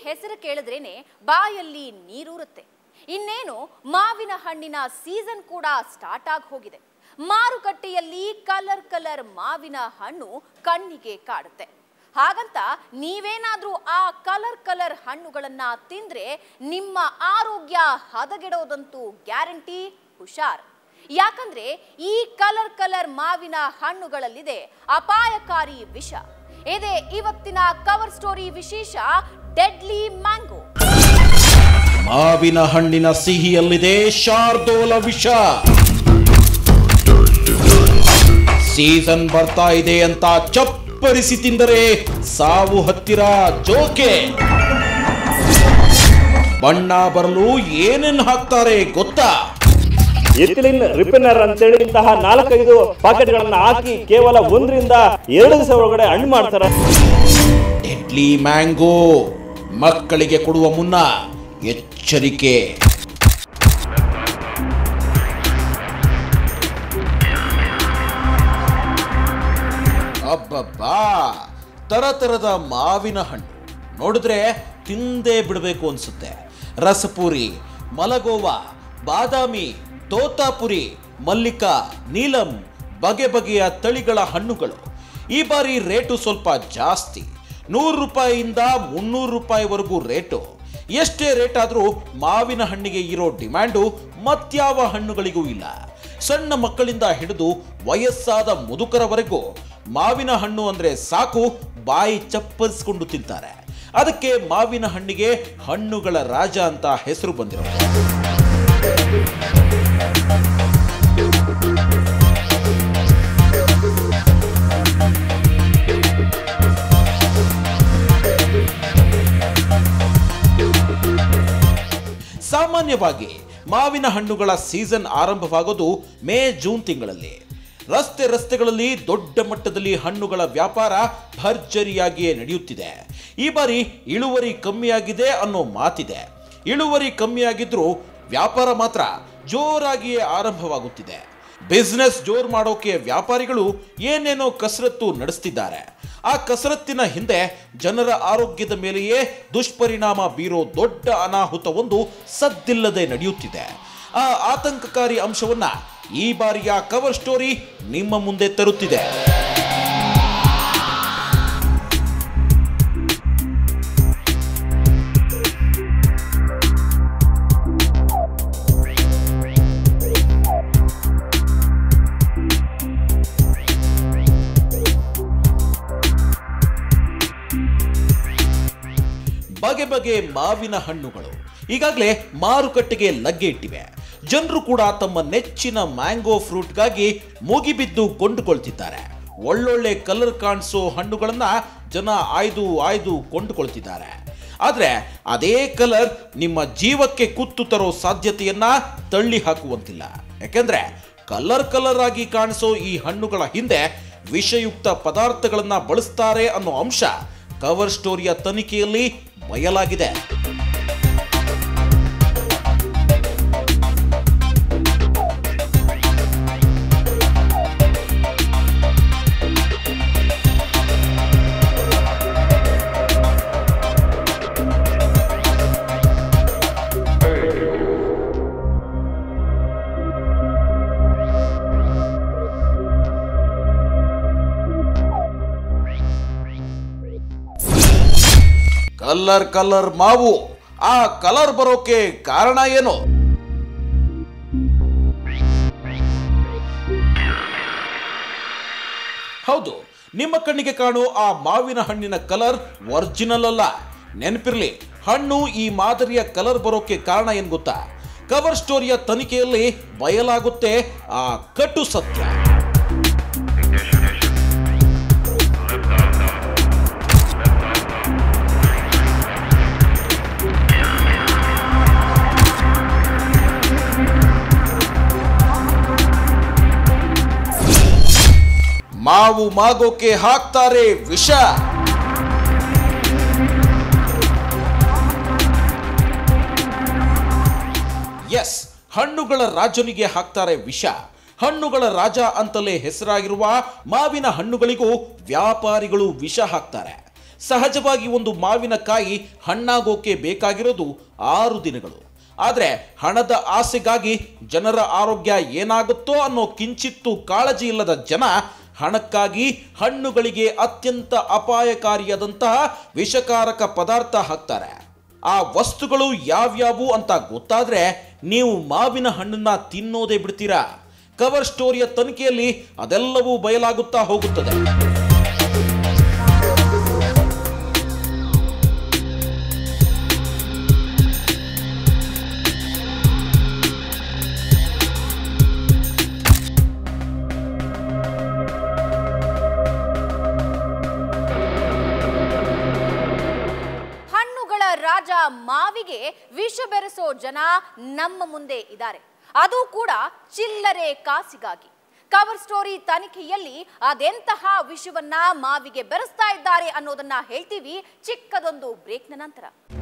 ಹೆಸರು ಕೇಳಿದ್ರೇನೆ ಬಾಯಲ್ಲಿ ನೀರೂರುತ್ತೆ ಇನ್ನೇನು ಮಾವಿನ ಹಣ್ಣಿನ ಸೀಸನ್ ಕೂಡ ಸ್ಟಾರ್ಟ್ ಆಗಿ ಹೋಗಿದೆ ಮಾರುಕಟ್ಟೆಯಲ್ಲಿ ಕಲರ್ ಕಲರ್ ಮಾವಿನ ಹಣ್ಣು ಕಣ್ಣಿಗೆ ಕಾಡುತ್ತೆ ಹಾಗಂತ ನೀವೇನಾದ್ರೂ ಆ ಕಲರ್ ಕಲರ್ ಹಣ್ಣುಗಳನ್ನ ತಿಂದ್ರೆ ನಿಮ್ಮ ಆರೋಗ್ಯ ಹದಗೆಡೋದಂತೂ ಗ್ಯಾರಂಟಿ ಹುಷಾರ್ ಯಾಕಂದ್ರೆ ಈ ಕಲರ್ ಕಲರ್ ಮಾವಿನ ಹಣ್ಣುಗಳಲ್ಲಿದೆ ಅಪಾಯಕಾರಿ ವಿಷ ಇದೆ ಇವತ್ತಿನ ಕವರ್ ಸ್ಟೋರಿ ವಿಶೇಷ ಡೆಡ್ಲಿ ಮ್ಯಾಂಗೋ ಮಾವಿನ ಹಣ್ಣಿನ ಸಿಹಿಯಲ್ಲಿದೆ ಶಾರ್ದೋಲ ವಿಷ ಸೀಸನ್ ಬರ್ತಾ ಇದೆ ಅಂತ ಚಪ್ಪರಿಸಿ ತಿಂದರೆ ಸಾವು ಹತ್ತಿರ ಜೋಕೆ ಬಣ್ಣ ಬರಲು ಏನೇನ್ ಹಾಕ್ತಾರೆ ಗೊತ್ತಾ ಎಥಿಲಿನ್ ರಿಪೆನರ್ ಅಂತೇಳಿ ಇಂತಹ ನಾಲ್ಕೈದು ಪಾಕೆಟ್ಗಳನ್ನ ಹಾಕಿ ಕೇವಲ ಒಂದರಿಂದ ಎರಡು ದಿವಸ ಒಳಗಡೆ ಹಣ್ಣು ಮಾಡ್ತಾರೆ ಡೆಡ್ಲಿ ಮ್ಯಾಂಗೋ ಮಕ್ಕಳಿಗೆ ಕೊಡುವ ಮುನ್ನ ಎಚ್ಚರಿಕೆ ಅಬ್ಬಬ್ಬಾ ತರತರದ ಮಾವಿನ ಹಣ್ಣು ನೋಡಿದ್ರೆ ತಿಂದೇ ಬಿಡಬೇಕು ಅನ್ಸುತ್ತೆ ರಸಪುರಿ ಮಲಗೋವಾ ಬಾದಾಮಿ ತೋತಾಪುರಿ ಮಲ್ಲಿಕಾ ನೀಲಂ ಬಗೆ ಬಗೆಯ ತಳಿಗಳ ಹಣ್ಣುಗಳು ಈ ಬಾರಿ ರೇಟು ಸ್ವಲ್ಪ ಜಾಸ್ತಿ ನೂರು ರೂಪಾಯಿಯಿಂದ ಮುನ್ನೂರು ರೂಪಾಯಿವರೆಗೂ ರೇಟು ಎಷ್ಟೇ ರೇಟ್ ಆದರೂ ಮಾವಿನ ಹಣ್ಣಿಗೆ ಇರೋ ಡಿಮ್ಯಾಂಡು ಮತ್ಯಾವ ಹಣ್ಣುಗಳಿಗೂ ಇಲ್ಲ ಸಣ್ಣ ಮಕ್ಕಳಿಂದ ಹಿಡಿದು ವಯಸ್ಸಾದ ಮುದುಕರವರೆಗೂ ಮಾವಿನ ಹಣ್ಣು ಅಂದ್ರೆ ಸಾಕು ಬಾಯಿ ಚಪ್ಪರಿಸ್ಕೊಂಡು ತಿಂತಾರೆ ಅದಕ್ಕೆ ಮಾವಿನ ಹಣ್ಣಿಗೆ ಹಣ್ಣುಗಳ ರಾಜ ಅಂತ ಹೆಸರು ಬಂದಿರೋದು ಸಾಮಾನ್ಯವಾಗಿ ಮಾವಿನ ಹಣ್ಣುಗಳ ಸೀಸನ್ ಆರಂಭವಾಗೋದು ಮೇ ಜೂನ್ ತಿಂಗಳಲ್ಲಿ ರಸ್ತೆ ರಸ್ತೆಗಳಲ್ಲಿ ದೊಡ್ಡ ಮಟ್ಟದಲ್ಲಿ ಹಣ್ಣುಗಳ ವ್ಯಾಪಾರ ಭರ್ಜರಿಯಾಗಿಯೇ ನಡೆಯುತ್ತಿದೆ ಈ ಬಾರಿ ಇಳುವರಿ ಕಮ್ಮಿಯಾಗಿದೆ ಅನ್ನೋ ಮಾತಿದೆ ಇಳುವರಿ ಕಮ್ಮಿಯಾಗಿದ್ರೂ ವ್ಯಾಪಾರ ಮಾತ್ರ ಜೋರಾಗಿಯೇ ಆರಂಭವಾಗುತ್ತಿದೆ ಬಿಸ್ನೆಸ್ ಜೋರ್ ಮಾಡೋಕೆ ವ್ಯಾಪಾರಿಗಳು ಏನೇನೋ ಕಸರತ್ತು ನಡೆಸ್ತಿದ್ದಾರೆ ಆ ಕಸರತ್ತಿನ ಹಿಂದೆ ಜನರ ಆರೋಗ್ಯದ ಮೇಲೆಯೇ ದುಷ್ಪರಿಣಾಮ ಬೀರೋ ದೊಡ್ಡ ಅನಾಹುತವೊಂದು ಸದ್ದಿಲ್ಲದೆ ನಡೆಯುತ್ತಿದೆ ಆ ಆತಂಕಕಾರಿ ಅಂಶವನ್ನ ಈ ಬಾರಿಯ ಕವರ್ ಸ್ಟೋರಿ ನಿಮ್ಮ ಮುಂದೆ ತರುತ್ತಿದೆ ಬಗೆ ಬಗೆ ಮಾವಿನ ಹಣ್ಣುಗಳು ಈಗಾಗಲೇ ಮಾರುಕಟ್ಟೆಗೆ ಲಗ್ಗೆ ಇಟ್ಟಿವೆ ಜನರು ಕೂಡ ತಮ್ಮ ನೆಚ್ಚಿನ ಮ್ಯಾಂಗೋ ಫ್ರೂಟ್ಗಾಗಿ ಮುಗಿಬಿದ್ದು ಕೊಂಡುಕೊಳ್ತಿದ್ದಾರೆ ಒಳ್ಳೊಳ್ಳೆ ಕಲರ್ ಕಾಣಿಸೋ ಹಣ್ಣುಗಳನ್ನ ಜನ ಆಯ್ದು ಆಯ್ದು ಕೊಂಡುಕೊಳ್ತಿದ್ದಾರೆ ಆದರೆ ಅದೇ ಕಲರ್ ನಿಮ್ಮ ಜೀವಕ್ಕೆ ಕುತ್ತು ತರೋ ಸಾಧ್ಯತೆಯನ್ನ ತಳ್ಳಿ ಹಾಕುವಂತಿಲ್ಲ ಯಾಕೆಂದ್ರೆ ಕಲರ್ ಕಲರ್ ಆಗಿ ಕಾಣಿಸೋ ಈ ಹಣ್ಣುಗಳ ಹಿಂದೆ ವಿಷಯುಕ್ತ ಪದಾರ್ಥಗಳನ್ನ ಬಳಸ್ತಾರೆ ಅನ್ನೋ ಅಂಶ ಕವರ್ ಸ್ಟೋರಿಯ ತನಿಖೆಯಲ್ಲಿ ಬಯಲಾಗಿದೆ ಕಲ್ಲರ್ ಕಲ್ಲರ್ ಮಾವು ಆ ಕಲರ್ ಬರೋಕೆ ಕಾರಣ ಏನು ಹೌದು ನಿಮ್ಮ ಕಣ್ಣಿಗೆ ಕಾಣೋ ಆ ಮಾವಿನ ಹಣ್ಣಿನ ಕಲರ್ ಒರಿಜಿನಲ್ ಅಲ್ಲ ನೆನಪಿರ್ಲಿ ಹಣ್ಣು ಈ ಮಾದರಿಯ ಕಲರ್ ಬರೋಕೆ ಕಾರಣ ಏನ್ ಗೊತ್ತಾ ಕವರ್ ಸ್ಟೋರಿಯ ತನಿಖೆಯಲ್ಲಿ ಬಯಲಾಗುತ್ತೆ ಆ ಕಟು ಸತ್ಯ ಮಾವು ಮಾಗೋಕೆ ಹಾಕ್ತಾರೆ ವಿಷ ಎಸ್ ಹಣ್ಣುಗಳ ರಾಜನಿಗೆ ಹಾಕ್ತಾರೆ ವಿಷ ಹಣ್ಣುಗಳ ರಾಜ ಅಂತಲೇ ಹೆಸರಾಗಿರುವ ಮಾವಿನ ಹಣ್ಣುಗಳಿಗೂ ವ್ಯಾಪಾರಿಗಳು ವಿಷ ಹಾಕ್ತಾರೆ ಸಹಜವಾಗಿ ಒಂದು ಮಾವಿನಕಾಯಿ ಹಣ್ಣಾಗೋಕೆ ಬೇಕಾಗಿರೋದು ಆರು ದಿನಗಳು ಆದರೆ ಹಣದ ಆಸೆಗಾಗಿ ಜನರ ಆರೋಗ್ಯ ಏನಾಗುತ್ತೋ ಅನ್ನೋ ಕಿಂಚಿತ್ತು ಕಾಳಜಿ ಇಲ್ಲದ ಜನ ಹಣಕ್ಕಾಗಿ ಹಣ್ಣುಗಳಿಗೆ ಅತ್ಯಂತ ಅಪಾಯಕಾರಿಯಾದಂತಹ ವಿಷಕಾರಕ ಪದಾರ್ಥ ಹಾಕ್ತಾರೆ ಆ ವಸ್ತುಗಳು ಯಾವ್ಯಾವು ಅಂತ ಗೊತ್ತಾದ್ರೆ ನೀವು ಮಾವಿನ ಹಣ್ಣನ್ನ ತಿನ್ನೋದೇ ಬಿಡ್ತೀರಾ ಕವರ್ ಸ್ಟೋರಿಯ ತನಿಖೆಯಲ್ಲಿ ಅದೆಲ್ಲವೂ ಬಯಲಾಗುತ್ತಾ ಹೋಗುತ್ತದೆ ಹಣ್ಣುಗಳ ರಾಜ ಮಾವಿಗೆ ವಿಷ ಬೆರೆಸೋ ಜನ ನಮ್ಮ ಮುಂದೆ ಇದ್ದಾರೆ ಅದು ಕೂಡ ಚಿಲ್ಲರೆ ಕಾಸಿಗಾಗಿ ಕವರ್ ಸ್ಟೋರಿ ತನಿಖೆಯಲ್ಲಿ ಅದೆಂತಹ ವಿಷಯವನ್ನ ಮಾವಿಗೆ ಬೆರೆಸ್ತಾ ಇದ್ದಾರೆ ಅನ್ನೋದನ್ನ ಹೇಳ್ತೀವಿ ಚಿಕ್ಕದೊಂದು ಬ್ರೇಕ್ನ ನಂತರ